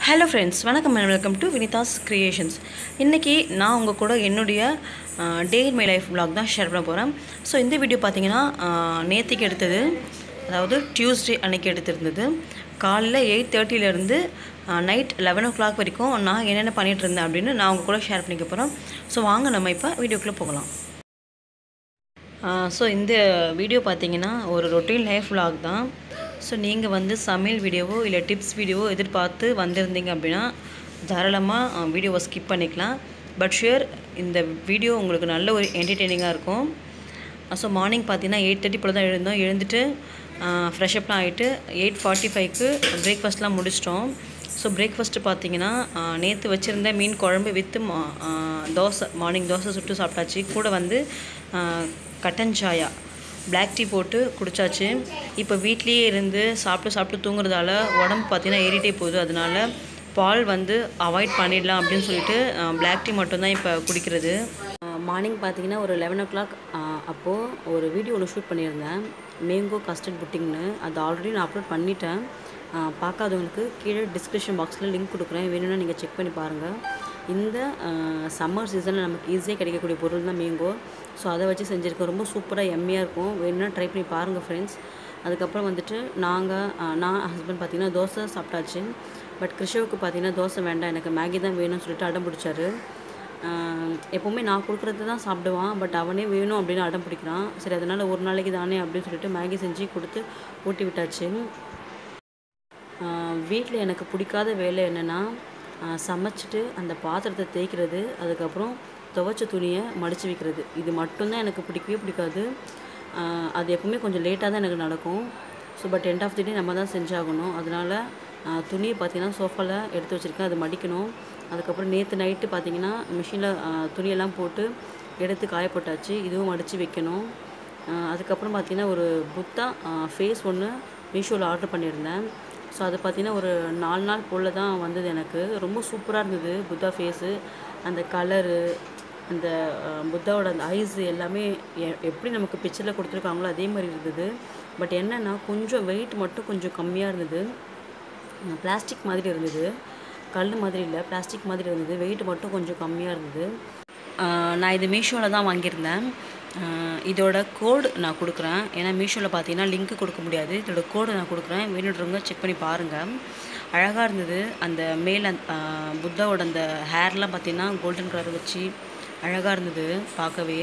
hello friends வணக்கம் and welcome to Vinitha's creations இன்றைக்கி நான் உங்கள் கூட என்னுடைய day in my life vlog தான் ஷேர் பண்ண போகிறேன் ஸோ இந்த வீடியோ பார்த்தீங்கன்னா நேற்றுக்கு எடுத்தது அதாவது டியூஸ்டே அன்னைக்கு எடுத்திருந்தது காலைல எயிட் தேர்ட்டிலேருந்து நைட் லெவன் ஓ கிளாக் வரைக்கும் நான் என்னென்ன பண்ணிகிட்டு இருந்தேன் அப்படின்னு நான் உங்கள் கூட ஷேர் பண்ணிக்க போகிறேன் ஸோ வாங்க நம்ம இப்போ வீடியோக்குள்ளே போகலாம் ஸோ இந்த வீடியோ பார்த்தீங்கன்னா ஒரு ரொட்டீன் லைஃப் vlog தான் ஸோ நீங்கள் வந்து சமையல் வீடியோவோ இல்லை டிப்ஸ் வீடியோவோ எதிர்பார்த்து வந்திருந்தீங்க அப்படின்னா தாராளமாக வீடியோவை ஸ்கிப் பண்ணிக்கலாம் பட் ஷுர் இந்த வீடியோ உங்களுக்கு நல்ல ஒரு என்டர்டெய்னிங்காக இருக்கும் ஸோ மார்னிங் பார்த்தீங்கன்னா எயிட் தேர்ட்டி போல் தான் எழுந்தோம் எழுந்துட்டு ஃப்ரெஷ்அப்லாம் ஆகிட்டு எயிட் ஃபார்ட்டி ஃபைவ்க்கு பிரேக்ஃபாஸ்ட்லாம் முடிச்சிட்டோம் ஸோ பிரேக்ஃபாஸ்ட்டு பார்த்தீங்கன்னா நேற்று வச்சுருந்த மீன் குழம்பு வித்து மா- ஆ, தோசை மார்னிங் தோசை சுட்டு சாப்பிட்டாச்சு கூட வந்து ஆ, கட்டன் சாயா Black டீ போட்டு குடிச்சாச்சு இப்போ வீட்லேயே இருந்து சாப்பிட்டு சாப்பிட்டு தூங்குறதால உடம்பு பார்த்தீங்கன்னா ஏறிட்டே போகுது அதனால பால் வந்து அவாய்ட் பண்ணிடலாம் அப்படின்னு சொல்லிட்டு Black டீ மட்டும்தான் இப்போ குடிக்கிறது மார்னிங் பார்த்தீங்கன்னா ஒரு லெவன் ஓ கிளாக் அப்போது ஒரு வீடியோ ஒன்று ஷூட் பண்ணியிருந்தேன் மேங்கோ கஸ்டர்ட் புட்டிங்னு அது ஆல்ரெடி நான் அப்லோட் பண்ணிட்டேன் ஆஹ் பார்க்காதவங்களுக்கு கீழே டிஸ்கிரிப்ஷன் பாக்ஸில் லிங்க் கொடுக்குறேன் வேணும்னா நீங்கள் செக் பண்ணி பாருங்கள் இந்த சம்மர் சீசனில் நமக்கு ஈஸியாக கிடைக்கக்கூடிய பொருள் தான் மேங்கோ ஸோ அதை வச்சு செஞ்சுருக்கோம் ரொம்ப சூப்பராக எம்மியாக இருக்கும் வேணும்னா ட்ரை பண்ணி பாருங்கள் ஃப்ரெண்ட்ஸ் அதுக்கப்புறம் வந்துட்டு நாங்கள் நான் ஹஸ்பண்ட் பார்த்தீங்கன்னா தோசை சாப்பிட்டாச்சு பட் கிருஷவுக்கு பார்த்தீங்கன்னா தோசை வேண்டாம் எனக்கு மேகி தான் வேணும்னு சொல்லிட்டு அடம் பிடிச்சாரு ஆஹ் எப்போவுமே நான் கொடுக்குறது தான் சாப்பிடுவான் பட் அவனே வேணும் அப்படின்னு அடம் பிடிக்கிறான் சரி அதனால் ஒரு நாளைக்கு தானே அப்படின்னு சொல்லிட்டு மேகி செஞ்சு கொடுத்து ஊட்டி விட்டாச்சு வீட்டில் எனக்கு பிடிக்காத வேலை என்னென்னா சமைச்சிட்டு அந்த பாத்திரத்தை தேய்க்கிறது அதுக்கப்புறம் துவைச்ச துணியை மடித்து வைக்கிறது இது மட்டும்தான் எனக்கு பிடிக்கவே பிடிக்காது ஆஹ் அது எப்பவுமே கொஞ்சம் லேட்டாக தான் எனக்கு நடக்கும் so but end of the day நம்ம தான் செஞ்சாகணும் அதனால் ஆஹ் துணியை பார்த்தீங்கன்னா சோஃபாவில் எடுத்து வச்சுருக்கேன் அது மடிக்கணும் அதுக்கப்புறம் நேற்று நைட்டு பார்த்தீங்கன்னா மிஷினில் துணியெல்லாம் போட்டு எடுத்து காய போட்டாச்சு இதுவும் மடித்து வைக்கணும் ஆஹ் அதுக்கப்புறம் பார்த்தீங்கன்னா ஒரு புத்தா ஃபேஸ் ஒன்று மீஷோவில் ஆர்டர் பண்ணியிருந்தேன் ஸோ அது பார்த்தீங்கன்னா ஒரு நாலு நாள் போல் தான் வந்தது எனக்கு ரொம்ப சூப்பராக இருந்தது புத்தா ஃபேஸு அந்த கலரு அந்த ஆஹ் புத்தாவோட அந்த ஐஸ் எல்லாமே எ- எப்படி நமக்கு பிக்சரில் கொடுத்துருக்காங்களோ அதே மாதிரி இருந்தது பட் என்னென்னா கொஞ்சம் வெயிட் மட்டும் கொஞ்சம் கம்மியாக இருந்தது பிளாஸ்டிக் மாதிரி இருந்தது கல் மாதிரி இல்லை பிளாஸ்டிக் மாதிரி இருந்தது வெயிட் மட்டும் கொஞ்சம் கம்மியாக இருந்தது ஆஹ் நான் இது மீஷோவில் தான் வாங்கியிருந்தேன் ஆஹ் இதோட கோடு நான் கொடுக்குறேன் ஏன்னா மீஷோவில் பார்த்தீங்கன்னா லிங்க் கொடுக்க முடியாது இதோட கோடு நான் கொடுக்குறேன் வேணுன்றவங்க செக் பண்ணி பாருங்கள் அழகாக இருந்தது அந்த மேல் அந்த ஆஹ் புத்தாவோட அந்த ஹேர்லாம் பார்த்தீங்கன்னா கோல்டன் கலர் வச்சு அழகாக இருந்தது பார்க்கவே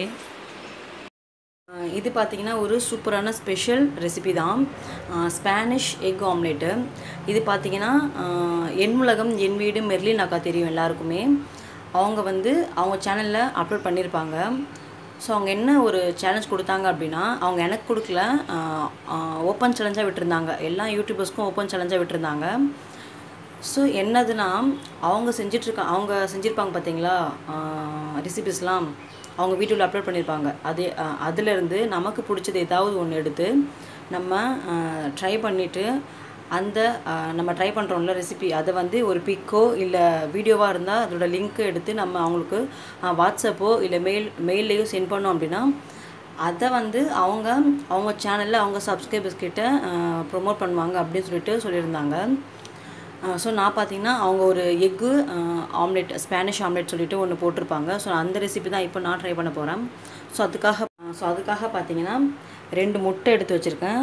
ஆஹ் இது பார்த்தீங்கன்னா ஒரு சூப்பரான ஸ்பெஷல் ரெசிபி தான் ஆஹ் ஸ்பானிஷ் எக் ஆம்லேட்டு இது பார்த்தீங்கன்னா ஆஹ் என் உலகம் என் வீடு மெர்லின் அக்கா தெரியும் எல்லாருக்குமே அவங்க வந்து அவங்க சேனலில் அப்லோட் பண்ணியிருப்பாங்க ஸோ அவங்க என்ன ஒரு சேலஞ்ச் கொடுத்தாங்க அப்படின்னா அவங்க எனக்கு கொடுக்கல ஓப்பன் சேலஞ்சாக விட்டுருந்தாங்க எல்லா யூடியூபர்ஸ்க்கும் ஓப்பன் சேலஞ்சாக விட்டுருந்தாங்க ஸோ என்னதுன்னா அவங்க செஞ்சிட்ருக்க அவங்க செஞ்சுருப்பாங்க பார்த்தீங்களா ரெசிபிஸ்லாம் அவங்க வீடியோவில் அப்லோட் பண்ணியிருப்பாங்க அதே ஆஹ் அதிலிருந்து நமக்கு பிடிச்சது ஏதாவது ஒன்று எடுத்து நம்ம ட்ரை பண்ணிவிட்டு அந்த ஆஹ் நம்ம ட்ரை பண்ணுறோம்ல ரெசிபி அதை வந்து ஒரு பிக்கோ இல்லை வீடியோவாக இருந்தால் அதோட லிங்க் எடுத்து நம்ம அவங்களுக்கு ஆஹ் வாட்ஸ்அப்போ இல்லை மெயில் மெயில்லையோ சென்ட் பண்ணோம் அப்படின்னா அதை வந்து அவங்க அவங்க சேனலில் அவங்க சப்ஸ்கிரைபர்ஸ் கிட்ட ப்ரொமோட் பண்ணுவாங்க அப்படின்னு சொல்லிட்டு சொல்லியிருந்தாங்க ஸோ நான் பார்த்தீங்கன்னா அவங்க ஒரு எக்கு ஆம்லெட் ஸ்பானிஷ் ஆம்லெட் சொல்லிட்டு ஒன்று போட்டிருப்பாங்க ஸோ அந்த ரெசிபி தான் இப்போ நான் ட்ரை பண்ண போகிறேன் ஸோ அதுக்காக ஸோ அதுக்காக பார்த்தீங்கன்னா ரெண்டு முட்டை எடுத்து வச்சுருக்கேன்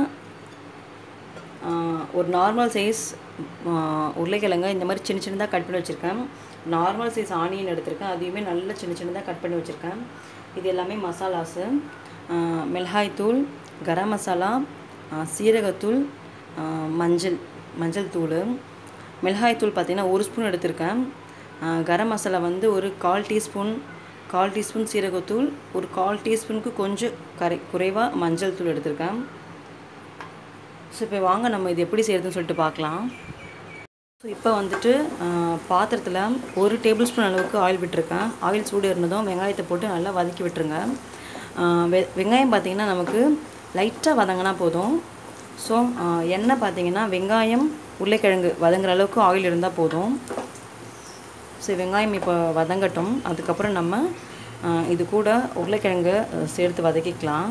ஆஹ் ஒரு நார்மல் சைஸ் உருளைக்கிழங்க இந்த மாதிரி சின்ன சின்னதாக கட் பண்ணி வச்சுருக்கேன் நார்மல் சைஸ் ஆனியன் எடுத்திருக்கேன் அதையுமே நல்ல சின்ன சின்னதாக கட் பண்ணி வச்சுருக்கேன் இது எல்லாமே மசாலாஸு ஆஹ் மிளகாய்த்தூள் கரம் மசாலா ஆஹ் சீரகத்தூள் ஆஹ் மஞ்சள் மஞ்சள் தூள் மிளகாய்த்தூள் பார்த்திங்கன்னா ஒரு ஸ்பூன் எடுத்திருக்கேன் ஆஹ் கரம் மசாலா வந்து ஒரு கால் டீஸ்பூன் கால் டீஸ்பூன் சீரகத்தூள் ஒரு கால் டீஸ்பூனுக்கு கொஞ்சம் கரை குறைவாக மஞ்சள் தூள் எடுத்திருக்கேன் ஸோ இப்போ வாங்க நம்ம இது எப்படி செய்கிறதுன்னு சொல்லிட்டு பார்க்கலாம் ஸோ இப்போ வந்துட்டு பாத்திரத்தில் ஒரு டேபிள் ஸ்பூன் அளவுக்கு ஆயில் விட்டுருக்கேன் ஆயில் சூடு இருந்ததும் வெங்காயத்தை போட்டு நல்லா வதக்கி விட்டுருங்க ஆஹ் வெ வெங்காயம் பார்த்தீங்கன்னா நமக்கு லைட்டாக வதங்கினா போதும் ஸோ எண்ணெய் பார்த்தீங்கன்னா வெங்காயம் உருளைக்கிழங்கு வதங்குற அளவுக்கு ஆயில் இருந்தால் போதும் ஸோ வெங்காயம் இப்போ வதங்கட்டும் அதுக்கப்புறம் நம்ம ஆஹ் இது கூட உருளைக்கிழங்கு அஹ், சேர்த்து வதக்கிக்கலாம்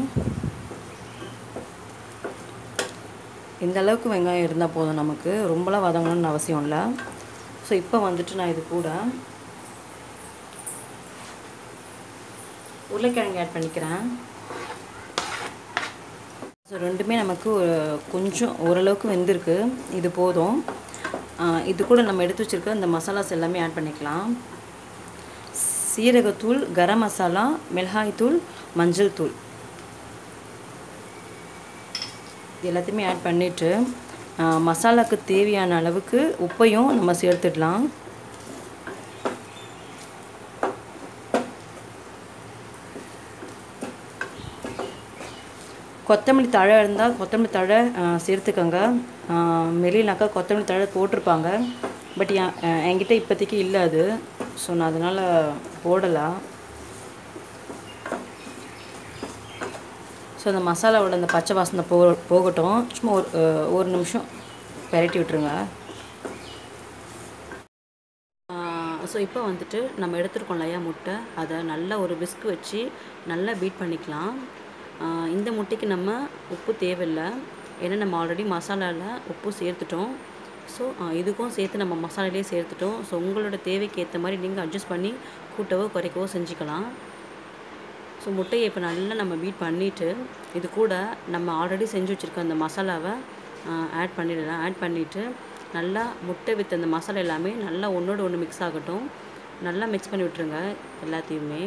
இந்த அளவுக்கு வெங்காயம் இருந்தால் போதும் நமக்கு ரொம்பலாம் வதங்கணும்னு அவசியம் இல்லை ஸோ இப்போ வந்துட்டு நான் இது கூட உருளைக்கிழங்கு ஆட் பண்ணிக்கிறேன் ஸோ ரெண்டுமே நமக்கு ஒரு கொஞ்சம் ஓரளவுக்கு வெந்திருக்கு இது போதும் ஆஹ் இது கூட நம்ம எடுத்து வச்சுருக்க இந்த மசாலாஸ் எல்லாமே ஆட் பண்ணிக்கலாம் சீரகத்தூள் கரம் மசாலா மிளகாய்த்தூள் மஞ்சள் தூள் இது எல்லாத்தையுமே ஆட் பண்ணிவிட்டு மசாலாவுக்கு தேவையான அளவுக்கு உப்பையும் நம்ம சேர்த்துடலாம் கொத்தமல்லி தழை இருந்தால் கொத்தமல்லி தழை ஆஹ், சேர்த்துக்கோங்க மெலினாக்கா கொத்தமல்லி தழை போட்டிருப்பாங்க பட் என் ஆஹ், என்கிட்ட இப்போதைக்கு இல்லை அது ஸோ நான் அதனால் போடலாம் ஸோ அந்த மசாலாவோட அந்த பச்சை வாசனை போ போகட்டும் சும்மா ஒரு ஆஹ், ஒரு நிமிஷம் பெரட்டி விட்டுருங்க ஸோ இப்போ வந்துட்டு நம்ம எடுத்துருக்கோம் இல்லையா முட்டை அதை நல்லா ஒரு விஸ்க் வச்சு நல்லா பீட் பண்ணிக்கலாம் ஆஹ் இந்த முட்டைக்கு நம்ம உப்பு தேவையில்லை ஏன்னா நம்ம ஆல்ரெடி மசாலாவில் உப்பு சேர்த்துட்டோம் ஸோ இதுக்கும் சேர்த்து நம்ம மசாலாலேயே சேர்த்துட்டோம் ஸோ உங்களோட தேவைக்கு ஏற்ற மாதிரி நீங்கள் அட்ஜஸ்ட் பண்ணி கூட்டவோ குறைக்கவோ செஞ்சுக்கலாம் ஸோ முட்டையை இப்போ நல்லா நம்ம பீட் பண்ணிவிட்டு இது கூட நம்ம ஆல்ரெடி செஞ்சு வச்சுருக்க அந்த மசாலாவை ஆட் பண்ணிடலாம் ஆட் பண்ணிவிட்டு நல்லா முட்டை வித் அந்த மசாலா எல்லாமே நல்லா ஒன்றோட ஒன்று மிக்ஸ் ஆகட்டும் நல்லா மிக்ஸ் பண்ணி விட்டுருங்க எல்லாத்தையுமே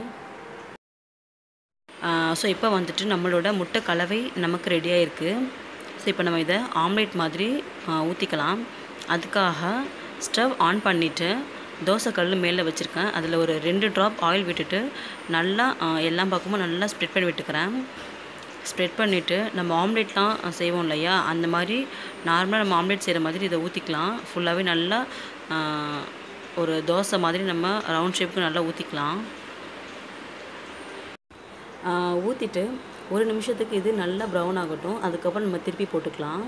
ஸோ இப்போ வந்துட்டு நம்மளோட முட்டை கலவை நமக்கு ரெடியாக இருக்குது ஸோ இப்போ நம்ம இதை ஆம்லேட் மாதிரி ஊற்றிக்கலாம் அதுக்காக ஸ்டவ் ஆன் பண்ணிவிட்டு தோசைக்கல் மேலே வச்சுருக்கேன் அதில் ஒரு ரெண்டு ட்ராப் ஆயில் விட்டுட்டு நல்லா ஆ, எல்லா பக்கமும் நல்லா ஸ்ப்ரெட் பண்ணி விட்டுக்கிறேன் ஸ்ப்ரெட் பண்ணிவிட்டு நம்ம ஆம்லேட்லாம் செய்வோம் இல்லையா அந்த மாதிரி நார்மலாக நம்ம ஆம்லேட் செய்கிற மாதிரி இதை ஊற்றிக்கலாம் ஃபுல்லாகவே நல்லா ஆ, ஒரு தோசை மாதிரி நம்ம ரவுண்ட் ஷேப்புக்கு நல்லா ஊற்றிக்கலாம் ஊற்றிட்டு ஒரு நிமிஷத்துக்கு இது நல்லா ப்ரௌன் ஆகட்டும் அதுக்கப்புறம் நம்ம திருப்பி போட்டுக்கலாம்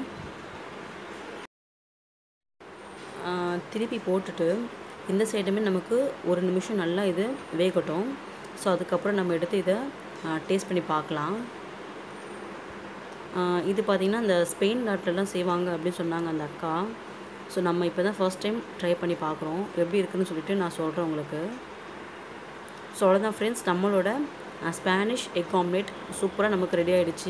ஆ, திருப்பி போட்டுட்டு இந்த சைடுமே நமக்கு ஒரு நிமிஷம் நல்லா இது வேகட்டும் ஸோ அதுக்கப்புறம் நம்ம எடுத்து இதை டேஸ்ட் பண்ணி பார்க்கலாம் ஆ, இது பார்த்திங்கன்னா இந்த ஸ்பெயின் நாட்டிலலாம் செய்வாங்க அப்படின்னு சொன்னாங்க அந்த அக்கா ஸோ நம்ம இப்போ தான் ஃபர்ஸ்ட் டைம் ட்ரை பண்ணி பார்க்குறோம் எப்படி இருக்குன்னு சொல்லிட்டு நான் சொல்கிறேன் உங்களுக்கு ஸோ அவ்வளோதான் ஃப்ரெண்ட்ஸ் நம்மளோட ஸ்பானிஷ் எக் ஆம்லேட் சூப்பராக நமக்கு ரெடி ஆயிடுச்சு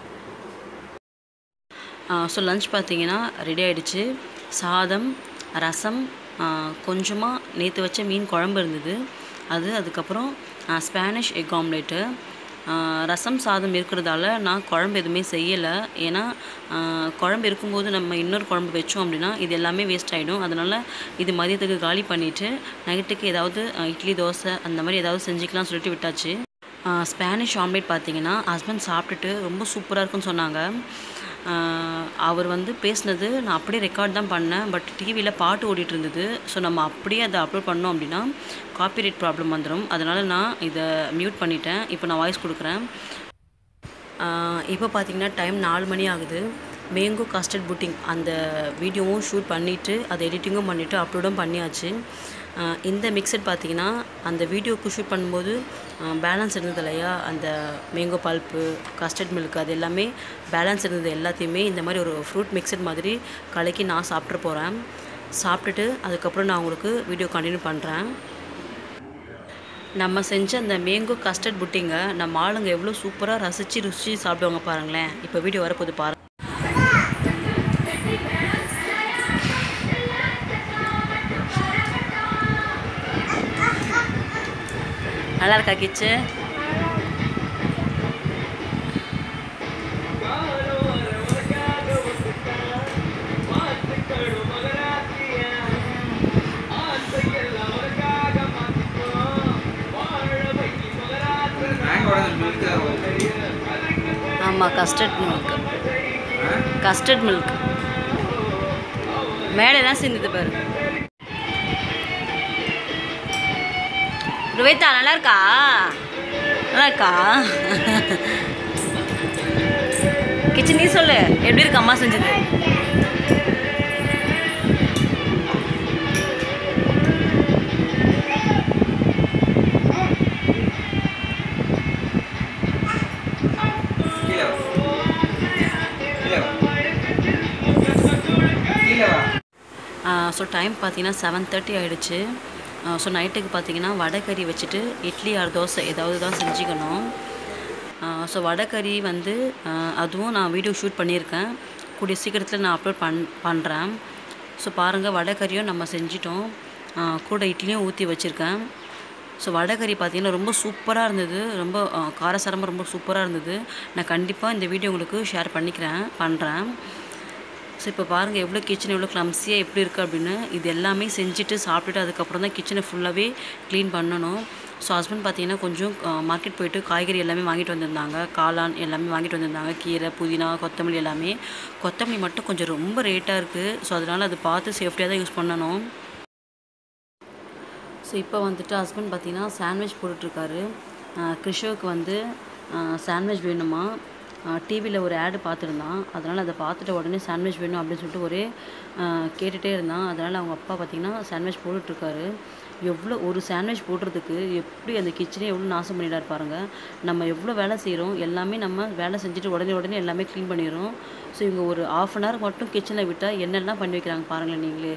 ஸோ லஞ்ச் பார்த்தீங்கன்னா ரெடி ஆயிடுச்சு சாதம் ரசம் கொஞ்சமாக நேற்று வச்ச மீன் குழம்பு இருந்தது அது அதுக்கப்புறம் ஸ்பானிஷ் எக் ஆம்லேட்டு ரசம் சாதம் இருக்கிறதால நான் குழம்பு எதுவுமே செய்யலை ஏன்னா ஆஹ், குழம்பு இருக்கும்போது நம்ம இன்னொரு குழம்பு வச்சோம் அப்படின்னா இது எல்லாமே வேஸ்ட் ஆகிடும் அதனால் இது மதியத்துக்கு காலி பண்ணிவிட்டு நைட்டுக்கு ஏதாவது ஆஹ், இட்லி தோசை அந்த மாதிரி ஏதாவது செஞ்சுக்கலாம் சொல்லிட்டு விட்டாச்சு ஆஹ், ஸ்பானிஷ் ஆம்லேட் பார்த்தீங்கன்னா ஹஸ்பண்ட் சாப்பிட்டுட்டு ரொம்ப சூப்பராக இருக்குன்னு சொன்னாங்க ஆஹ், அவர் வந்து பேசினது நான் அப்படியே ரெக்கார்ட் தான் பண்ணேன் பட் டிவியில் பாட்டு ஓடிட்டு இருந்தது ஸோ நம்ம அப்படியே அதை அப்லோட் பண்ணோம் அப்படின்னா காப்பிரைட் ப்ராப்ளம் வந்துடும் அதனால் நான் இதை மியூட் பண்ணிட்டேன் இப்போ நான் வாய்ஸ் கொடுக்குறேன் இப்போ பார்த்தீங்கன்னா டைம் நாலு மணி ஆகுது மேங்கோ கஸ்டர்ட் புட்டிங் அந்த வீடியோவும் ஷூட் பண்ணிவிட்டு அதை எடிட்டிங்கும் பண்ணிவிட்டு அப்லோடும் பண்ணியாச்சு ஆஹ் இந்த மிக்சட் பார்த்தீங்கன்னா அந்த வீடியோக்கு ஷூட் பண்ணும்போது பேலன்ஸ் இருந்தது இல்லையா அந்த மேங்கோ பல்ப்பு கஸ்டர்ட் மில்க் அது எல்லாமே பேலன்ஸ் இருந்தது எல்லாத்தையுமே இந்த மாதிரி ஒரு ஃப்ரூட் மிக்சட் மாதிரி கலக்கி நான் சாப்பிட்ற போகிறேன் சாப்பிட்டுட்டு அதுக்கப்புறம் நான் உங்களுக்கு வீடியோ கண்டினியூ பண்ணுறேன் நம்ம செஞ்ச அந்த மேங்கோ கஸ்டர்ட் புட்டிங்க நம்ம ஆளுங்க எவ்வளோ சூப்பராக ரசித்து ருசிச்சு சாப்பிடுவாங்க பாருங்களேன் இப்போ வீடியோ வரப்போது பாரு நல்லா இருக்கா கிச்சு மேங்கோட மில்க் ஆமாம் கஸ்டர்ட் மில்க் கஸ்டர்ட் மில்க் மேலே தான் சேர்ந்தது பாரு ருவேதா நல்லா இருக்கா நல்லா இருக்கா கிச்சன் நீ சொல்லு எப்படி இருக்கு அம்மா செஞ்சது கீழே வா கீழே வா கீழே வா ஸோ ஸோ டைம் பார்த்தீங்கன்னா செவன் தேர்ட்டி ஆகிடுச்சு ஸோ நைட்டுக்கு பார்த்தீங்கன்னா வடைக்கறி வச்சுட்டு இட்லி ஆர் தோசை ஏதாவது தான் செஞ்சுக்கணும் ஸோ வடைக்கறி வந்து ஆஹ் அதுவும் நான் வீடியோ ஷூட் பண்ணியிருக்கேன் கூடிய சீக்கிரத்தில் நான் அப்லோட் பண் பண்ணுறேன் ஸோ பாருங்கள் வடைக்கறியும் நம்ம செஞ்சிட்டோம் ஆஹ் கூட இட்லியும் ஊற்றி வச்சுருக்கேன் ஸோ வடைக்கறி பார்த்தீங்கன்னா ரொம்ப சூப்பராக இருந்தது ரொம்ப ஆஹ் காரசாரமாக ரொம்ப சூப்பராக இருந்தது நான் கண்டிப்பாக இந்த வீடியோ உங்களுக்கு ஷேர் பண்ணிக்கிறேன் பண்ணுறேன் ஸோ இப்போ பாருங்கள் எவ்வளோ கிச்சன் எவ்வளோ கிளம்ஸியாக எப்படி இருக்குது அப்படின்னு இது எல்லாமே செஞ்சுட்டு சாப்பிட்டுட்டு அதுக்கப்புறம் தான் கிச்சனை ஃபுல்லாகவே க்ளீன் பண்ணணும் ஸோ ஹஸ்பண்ட் பார்த்தீங்கன்னா கொஞ்சம் மார்க்கெட் போயிட்டு காய்கறி எல்லாமே வாங்கிட்டு வந்திருந்தாங்க காளான் எல்லாமே வாங்கிட்டு வந்திருந்தாங்க கீரை புதினா கொத்தமல்லி எல்லாமே கொத்தமல்லி மட்டும் கொஞ்சம் ரொம்ப ரேட்டாக இருக்குது ஸோ அதனால் அது பார்த்து சேஃப்டியாக தான் யூஸ் பண்ணணும் ஸோ இப்போ வந்துட்டு ஹஸ்பண்ட் பார்த்தீங்கன்னா சாண்ட்விச் போட்டுட்ருக்காரு கிருஷோவுக்கு வந்து சாண்ட்விச் வேணுமா டிவியில் ஒரு ஆடு பார்த்துருந்தான் அதனால் அதை பார்த்துட்ட உடனே சாண்ட்விச் வேணும் அப்படின்னு சொல்லிட்டு ஒரே ஆஹ் கேட்டுகிட்டே இருந்தான் அதனால் அவங்க அப்பா பார்த்தீங்கன்னா சாண்ட்விச் போட்டுட்ருக்காரு எவ்வளோ ஒரு சாண்ட்விச் போடுறதுக்கு எப்படி அந்த கிச்சனே எவ்வளோ நாசம் பண்ணிடாரு பாருங்க நம்ம எவ்வளோ வேலை செய்கிறோம் எல்லாமே நம்ம வேலை செஞ்சுட்டு உடனே உடனே எல்லாமே க்ளீன் பண்ணிடுறோம் ஸோ இவங்க ஒரு ஆஃப் அன் ஹவர் மட்டும் கிச்சனில் விட்டால் என்னெல்லாம் பண்ணி வைக்கிறாங்க பாருங்களேன் நீங்களே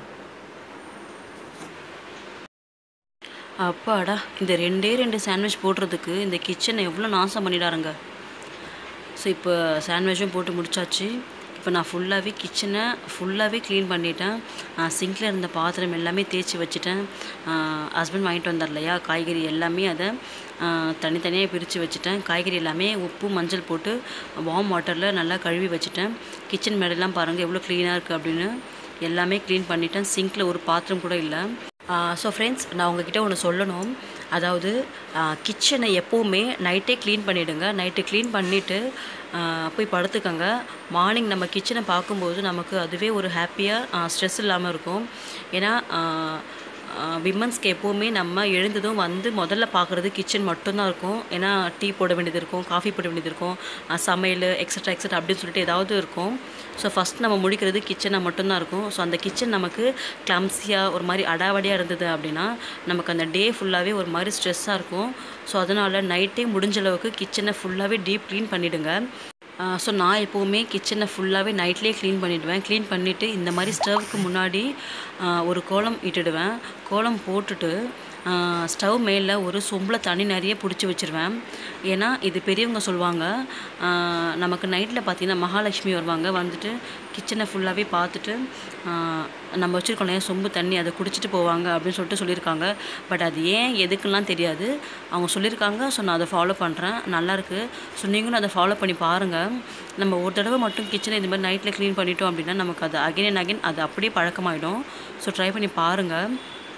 அப்பாடா இந்த ரெண்டே ரெண்டு சாண்ட்விச் போடுறதுக்கு இந்த கிச்சனை எவ்வளோ நாசம் பண்ணிடாருங்க ஸோ இப்போ சாண்ட்விச்சும் போட்டு முடிச்சாச்சு இப்போ நான் ஃபுல்லாகவே கிச்சனை ஃபுல்லாகவே க்ளீன் பண்ணிட்டேன் சிங்கில் இருந்த பாத்திரம் எல்லாமே தேய்ச்சி வச்சுட்டேன் ஹஸ்பண்ட் வாங்கிட்டு வந்தார் இல்லையா காய்கறி எல்லாமே அதை தனித்தனியாக பிரித்து வச்சுட்டேன் காய்கறி எல்லாமே உப்பு மஞ்சள் போட்டு வார்ம் வாட்டரில் நல்லா கழுவி வச்சுட்டேன் கிச்சன் மேடெல்லாம் பாருங்கள் எவ்வளோ க்ளீனாக இருக்குது அப்படின்னு எல்லாமே க்ளீன் பண்ணிட்டேன் சிங்கில் ஒரு பாத்திரம் கூட இல்லை ஸோ ஃப்ரெண்ட்ஸ் நான் உங்ககிட்ட ஒன்று சொல்லணும் அதாவது கிச்சனை எப்போவுமே நைட்டே க்ளீன் பண்ணிவிடுங்க நைட்டு க்ளீன் பண்ணிவிட்டு போய் படுத்துக்கங்க மார்னிங் நம்ம கிச்சனை பார்க்கும்போது நமக்கு அதுவே ஒரு ஹாப்பியாக ஸ்ட்ரெஸ் இல்லாமல் இருக்கும் ஏன்னா விமன்ஸ்க்கு எப்போவுமே நம்ம எழுந்ததும் வந்து முதல்ல பார்க்குறது கிச்சன் மட்டும்தான் இருக்கும் ஏன்னா டீ போட வேண்டியது இருக்கும் காஃபி போட வேண்டியது இருக்கும் அஹ் சமையல் எக்ஸட்ரா எக்ஸட்ரா அப்படின்னு சொல்லிட்டு ஏதாவது இருக்கும் ஸோ ஃபஸ்ட் நம்ம முடிக்கிறது கிச்சனை மட்டும்தான் இருக்கும் ஸோ அந்த கிச்சன் நமக்கு கிளம்ஸியாக ஒரு மாதிரி அடாவடியாக இருந்தது அப்படின்னா நமக்கு அந்த டே ஃபுல்லாகவே ஒரு மாதிரி ஸ்ட்ரெஸ்ஸாக இருக்கும் ஸோ அதனால் நைட்டே முடிஞ்ச அளவுக்கு கிச்சனை ஃபுல்லாகவே டீப் க்ளீன் பண்ணிவிடுங்க ஸோ நான் எப்போவுமே கிச்சனை ஃபுல்லாகவே நைட்லேயே க்ளீன் பண்ணிவிடுவேன் க்ளீன் பண்ணிவிட்டு இந்த மாதிரி ஸ்டவ்க்கு முன்னாடி ஆஹ் ஒரு கோலம் இட்டுடுவேன் கோலம் போட்டுட்டு ஸ்டவ் மேலே ஒரு சொம்பில் தண்ணி நிறைய பிடிச்சி வச்சுருவேன் ஏன்னா இது பெரியவங்க சொல்லுவாங்க ஆஹ் நமக்கு நைட்டில் பார்த்தீங்கன்னா மகாலட்சுமி வருவாங்க வந்துட்டு கிச்சனை ஃபுல்லாகவே பார்த்துட்டு ஆஹ் நம்ம வச்சுருக்கோம் இல்லையா சொம்பு தண்ணி அதை குடிச்சிட்டு போவாங்க அப்படின்னு சொல்லிட்டு சொல்லியிருக்காங்க பட் அது ஏன் எதுக்குலாம் தெரியாது அவங்க சொல்லியிருக்காங்க ஸோ நான் அதை ஃபாலோ பண்ணுறேன் நல்லாயிருக்கு ஸோ நீங்களும் அதை ஃபாலோ பண்ணி பாருங்கள் நம்ம ஒரு தடவை மட்டும் கிச்சனை இது மாதிரி நைட்டில் க்ளீன் பண்ணிட்டோம் அப்படின்னா நமக்கு அது அகைன் அண்ட் அகைன் அது அப்படியே பழக்கமாயிடும் ஸோ ட்ரை பண்ணி பாருங்கள்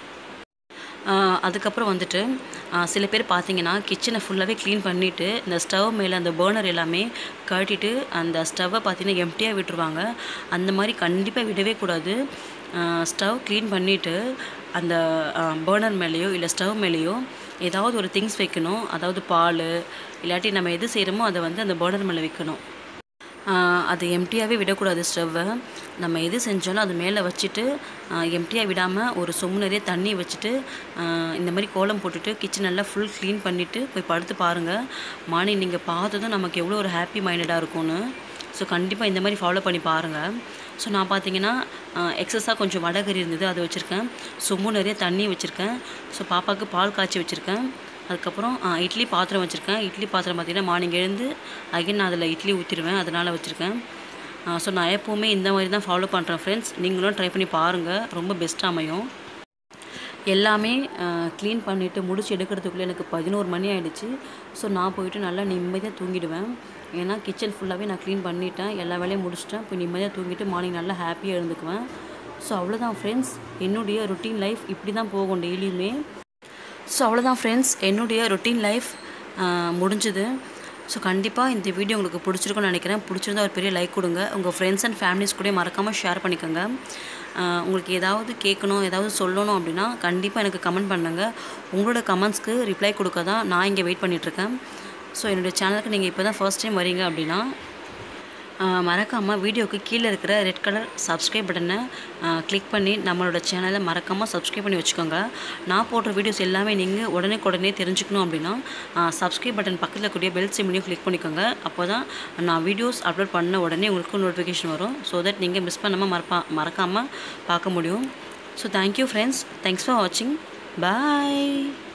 ஆஹ் அதுக்கப்புறம் வந்துட்டு ஆஹ் சில பேர் பார்த்தீங்கன்னா கிச்சனை ஃபுல்லாகவே க்ளீன் பண்ணிவிட்டு இந்த ஸ்டவ் மேலே அந்த பேர்னர் எல்லாமே கழட்டிட்டு அந்த ஸ்டவ்வை பார்த்தீங்கன்னா எம்டியாக விட்டுருவாங்க அந்த மாதிரி கண்டிப்பாக விடவே கூடாது ஸ்டவ் க்ளீன் பண்ணிவிட்டு அந்த பேர்னர் மேலேயோ இல்லை ஸ்டவ் மேலேயோ ஏதாவது ஒரு திங்ஸ் வைக்கணும் அதாவது பால் இல்லாட்டி நம்ம எது செய்கிறோமோ அதை வந்து அந்த பேர்னர் மேலே வைக்கணும் ஆஹ் அது எம்டியாகவே விடக்கூடாது ஸ்டவ்வை நம்ம எது செஞ்சாலும் அது மேலே வச்சுட்டு எம்டியாக விடாமல் ஒரு சொம்பு நிறைய தண்ணி வச்சுட்டு ஆஹ் இந்த மாதிரி கோலம் போட்டுட்டு கிச்சன் நல்லா ஃபுல் க்ளீன் பண்ணிவிட்டு போய் படுத்து பாருங்கள் மார்னிங் நீங்கள் பார்த்ததும் நமக்கு எவ்வளோ ஒரு ஹாப்பி மைண்டடாக இருக்கும்னு ஸோ கண்டிப்பாக இந்த மாதிரி ஃபாலோ பண்ணி பாருங்கள் ஸோ நான் பார்த்தீங்கன்னா எக்ஸஸாக கொஞ்சம் வடகறி இருந்தது அதை வச்சுருக்கேன் சொம்பு நிறைய தண்ணி வச்சுருக்கேன் ஸோ பாப்பாவுக்கு பால் காய்ச்சி வச்சுருக்கேன் அதுக்கப்புறம் ஆ, இட்லி பாத்திரம் வச்சுருக்கேன் இட்லி பாத்திரம் பார்த்திங்கன்னா மார்னிங் எழுந்து அகைன் நான் அதில் இட்லி ஊற்றிடுவேன் அதனால் வச்சுருக்கேன் ஸோ நான் எப்போவுமே இந்த மாதிரி தான் ஃபாலோ பண்ணுறேன் ஃப்ரெண்ட்ஸ் நீங்களும் ட்ரை பண்ணி பாருங்கள் ரொம்ப பெஸ்ட்டாக அமையும் எல்லாமே க்ளீன் பண்ணிவிட்டு முடிச்சு எடுக்கிறதுக்குள்ளே எனக்கு பதினோரு மணி ஆயிடுச்சு ஸோ நான் போயிட்டு நல்லா நிம்மதியாக தூங்கிடுவேன் ஏன்னா கிச்சன் ஃபுல்லாகவே நான் க்ளீன் பண்ணிட்டேன் எல்லா வேலையும் முடிச்சிட்டேன் இப்போ நிம்மதியாக தூங்கிட்டு மார்னிங் நல்லா ஹாப்பியாக இருந்துக்குவேன் ஸோ அவ்வளோதான் ஃப்ரெண்ட்ஸ் என்னுடைய ரொட்டீன் லைஃப் இப்படி தான் போகும் டெய்லியுமே ஸோ அவ்வளோதான் ஃப்ரெண்ட்ஸ் என்னுடைய ரொட்டீன் லைஃப் முடிஞ்சுது ஸோ கண்டிப்பாக இந்த வீடியோ உங்களுக்கு பிடிச்சிருக்கும்னு நினைக்கிறேன் பிடிச்சிருந்தா ஒரு பெரிய லைக் கொடுங்க உங்கள் ஃப்ரெண்ட்ஸ் அண்ட் ஃபேமிலிஸ் கூட மறக்காமல் ஷேர் பண்ணிக்கோங்க ஆஹ் உங்களுக்கு ஏதாவது கேட்கணும் ஏதாவது சொல்லணும் அப்படின்னா கண்டிப்பாக எனக்கு கமெண்ட் பண்ணுங்கள் உங்களோட கமெண்ட்ஸ்க்கு ரிப்ளை கொடுக்க தான் நான் இங்கே வெயிட் பண்ணிகிட்ருக்கேன் ஸோ என்னுடைய சேனலுக்கு நீங்கள் இப்போ தான் ஃபர்ஸ்ட் டைம் வரீங்க அப்படின்னா மறக்காமல் வீடியோக்கு கீழே இருக்கிற ரெட் கலர் சப்ஸ்கிரைப் பட்டனை கிளிக் பண்ணி நம்மளோட சேனலை மறக்காமல் சப்ஸ்கிரைப் பண்ணி வச்சுக்கோங்க நான் போடுற வீடியோஸ் எல்லாமே நீங்கள் உடனே உடனே தெரிஞ்சுக்கணும் அப்படின்னா சப்ஸ்கிரைப் பட்டன் பக்கத்தில் கூடிய பெல் சிம்லையும் கிளிக் பண்ணிக்கோங்க அப்போ தான் நான் வீடியோஸ் அப்லோட் பண்ண உடனே உங்களுக்கு நோட்டிஃபிகேஷன் வரும் ஸோ தட் நீங்கள் மிஸ் பண்ணாமல் மறப்பா மறக்காமல் பார்க்க முடியும் so thank you friends thanks for வாட்சிங் பாய்